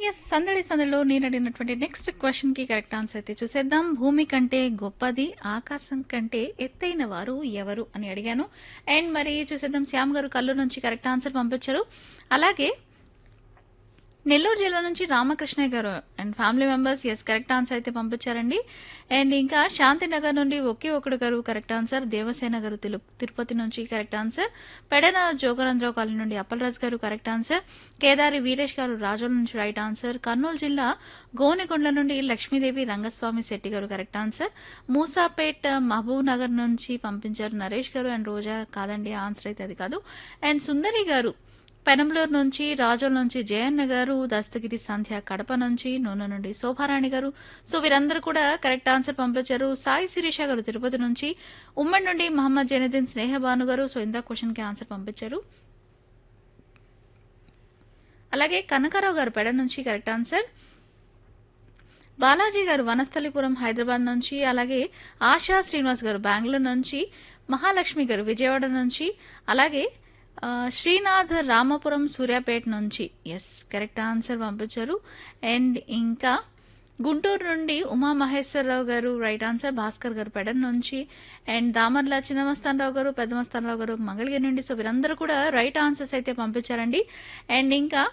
yes సందడి సందడిలో నేను అడిగినటువంటి నెక్స్ట్ క్వశ్చన్ కి కరెక్ట్ ఆన్సర్ అయితే చూసేద్దాం భూమి కంటే గొప్పది ఆకాశం కంటే ఎత్తైన వారు ఎవరు అని అడిగాను అండ్ మరి చూసేద్దాం శ్యామ్ గారు కల్లు నుంచి కరెక్ట్ ఆన్సర్ పంపించారు అలాగే నెల్లూరు జిల్లా నుంచి Ramakrishnaiah garu and family members yes correct answer అయితే పంపించారండి అండ్ ఇంకా శాంతినగర్ నుండి ఒకే ఒకడు గారు కరెక్ట్ ఆన్సర్ దేవసేన గారు తిరు- తిరుపతి నుంచి correct answer Pedana Jogarandrarao colony నుండి అప్పలరాజు గారు కరెక్ట్ ఆన్సర్ కేదారి వీరేష్ గారు రాజోల నుంచి రైట్ ఆన్సర్ కర్నూలు జిల్లా గోనెకొండ నుండి లక్ష్మీదేవి రంగస్వామి శెట్టి గారు కరెక్ట్ ఆన్సర్ మూసాపేట్ మహబూబ్ నగర్ నుంచి పంపించారు నరేష్ గారు అండ్ రోజా కాదండి ఆన్సర్ అయితే అది కాదు అండ్ సుందరి గారు పెనంలూరు నుంచి రాజోల్ నుంచి జయన్న గారు దస్తగిరి సంధ్య కడప నుంచి నూనె నుండి శోభారాణి గారు సో వీరందరూ కూడా కరెక్ట్ ఆన్సర్ పంపించారు సాయి శిరీష గారు తిరుపతి నుంచి ఉమ్మడి నుండి మహమ్మద్ జైనుద్దీన్ స్నేహ భాను గారు సో ఇందా క్వశ్చన్ కి ఆన్సర్ పంపించారు అలాగే కనకారావు గారు పెడ నుంచి kరెక్ట్ ఆన్సర్ బాలాజీ గారు వనస్థలిపురం హైదరాబాద్ నుంచి అలాగే ఆశా శ్రీనివాస్ గారు బెంగళూరు నుంచి మహాలక్ష్మి గారు విజయవాడ నుంచి అలాగే ఆ, శ్రీనాథ్ రామపురం సూర్యాపేట నుంచి ఎస్ కరెక్ట్ ఆన్సర్ పంపించారు అండ్ ఇంకా గుంటూరు నుండి ఉమా మహేశ్వరరావు గారు రైట్ ఆన్సర్ భాస్కర్ గారు పెడన్ నుంచి అండ్ దామర్ల చిన్నమస్తానరావు గారు పెద్దమస్తానరావు గారు మంగళగిరి నుండి సో వీరందరూ కూడా రైట్ ఆన్సర్స్ అయితే పంపించారండి అండ్ ఇంకా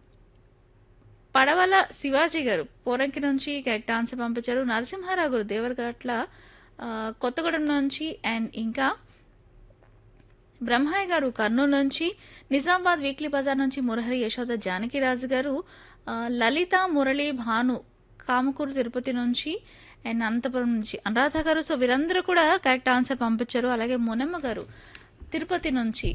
పడవల శివాజీ గారు పోరంకి నుంచి కరెక్ట్ ఆన్సర్ పంపించారు నరసింహారావు గారు దేవరగట్ల ఆ, కొత్తగూడెం నుంచి అండ్ ఇంకా బ్రహ్మయ్య గారు కర్నూలు నుంచి నిజామాబాద్ వీక్లీ బజార్ నుంచి మురహరి యశోద జానకిరాజు గారు ఆ, లలిత మురళి భాను కామకూరు తిరుపతి నుంచి అండ్ అనంతపురం నుంచి అనురాధ గారు సో వీరందరూ కూడా కరెక్ట్ ఆన్సర్ పంపించారు అలాగే మునమ్మ గారు తిరుపతి నుంచి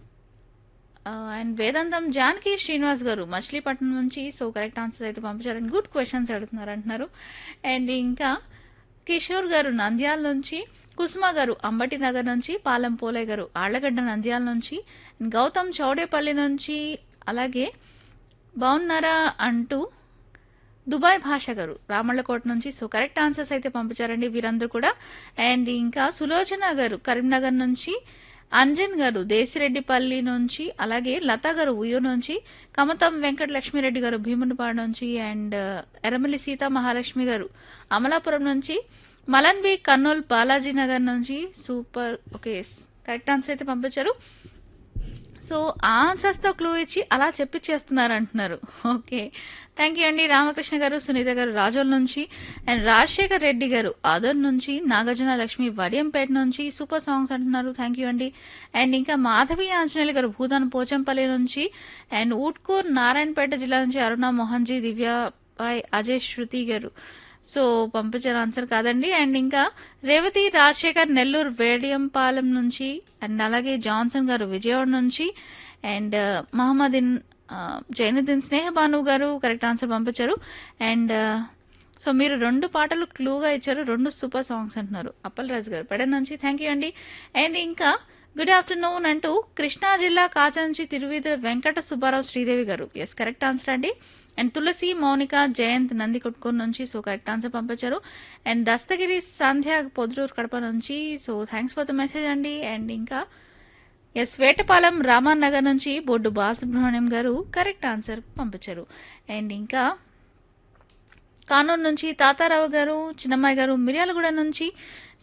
ఆ, అండ్ వేదాంతం జానకి శ్రీనివాస్ గారు మచిలీపట్నం నుంచి సో కరెక్ట్ ఆన్సర్స్ అయితే పంపించారు అండ్ గుడ్ క్వశ్చన్స్ అడుగుతున్నారు అంటున్నారు అండ్ ఇంకా కిషోర్ గారు నంద్యాల నుంచి కుసుమ గారు అంబటి నగర్ నుంచి పాలెం పోలే గారు ఆళ్లగడ్డ నంద్యాల నుంచి అండ్ గౌతమ్ చౌడేపల్లి నుంచి అలాగే బాగున్నారా అంటూ దుబాయ్ భాష గారు రామళ్ళకోట నుంచి సో కరెక్ట్ ఆన్సర్స్ అయితే పంపించారండి వీరందరూ కూడా అండ్ ఇంకా సులోచన గారు కరీంనగర్ నుంచి అంజన్ గారు దేశిరెడ్డిపల్లి నుంచి అలాగే లతా గారు ఉయ్యూరు నుంచి కమతం వెంకట లక్ష్మీరెడ్డి గారు భీమునిపాడు నుంచి అండ్ ఎర్రమల్లి సీతా మహాలక్ష్మి గారు అమలాపురం నుంచి మలన్ బి కర్నూలు బాలాజీ నగర్ నుంచి సూపర్ ఓకే కరెక్ట్ ఆన్సర్ అయితే పంపించారు సో ఆన్సర్స్తో క్లూ ఇచ్చి అలా చెప్పిచ్చేస్తున్నారు అంటున్నారు ఓకే థ్యాంక్ యూ అండి రామకృష్ణ గారు సునీత గారు రాజోల్ నుంచి అండ్ రాజశేఖర్ రెడ్డి గారు ఆదర్ నుంచి నాగార్జున లక్ష్మి వడియంపేట నుంచి సూపర్ సాంగ్స్ అంటున్నారు థ్యాంక్ యూ అండి అండ్ ఇంకా మాధవి ఆంజనేయులు గారు భూదాన్ పోచంపల్లి నుంచి అండ్ ఊట్కూర్ నారాయణపేట జిల్లా నుంచి అరుణ మోహన్జీ దివ్యాబాయ్ అజయ్ శృతి గారు సో పంపించారు ఆన్సర్ కాదండి అండ్ ఇంకా రేవతి రాజశేఖర్ నెల్లూరు వేడియంపాలెం నుంచి అండ్ అలాగే జాన్సన్ గారు విజయవాడ నుంచి and Mohammedin Zainuddin Sneha Bhanu garu correct answer పంపించారు అండ్ సో మీరు రెండు పాటలు క్లూగా ఇచ్చారు రెండు సూపర్ సాంగ్స్ అంటున్నారు అప్పల్ రాజు గారు పెడ నుంచి థ్యాంక్ యూ అండి అండ్ ఇంకా గుడ్ ఆఫ్టర్నూన్ అంటూ కృష్ణా జిల్లా కాచ నుంచి తిరువిధ Venkata Subbarao Sridevi garu yes correct answer అండి అండ్ తులసి మౌనిక జయంత్ నంది కొట్టుకూరు నుంచి సో కరెక్ట్ ఆన్సర్ పంపించారు అండ్ దస్తగిరి సంధ్య పొద్దుటూరు కడప నుంచి so thanks for the message అండి అండ్ ఇంకా ఎస్ వేటపాలెం రామాన్ నగర్ నుంచి బొడ్డు బాలసుబ్రహ్మణ్యం గారు కరెక్ట్ ఆన్సర్ పంపించారు అండ్ ఇంకా కానూరు నుంచి తాతారావు గారు చిన్నమ్మాయి గారు మిర్యాలగూడ నుంచి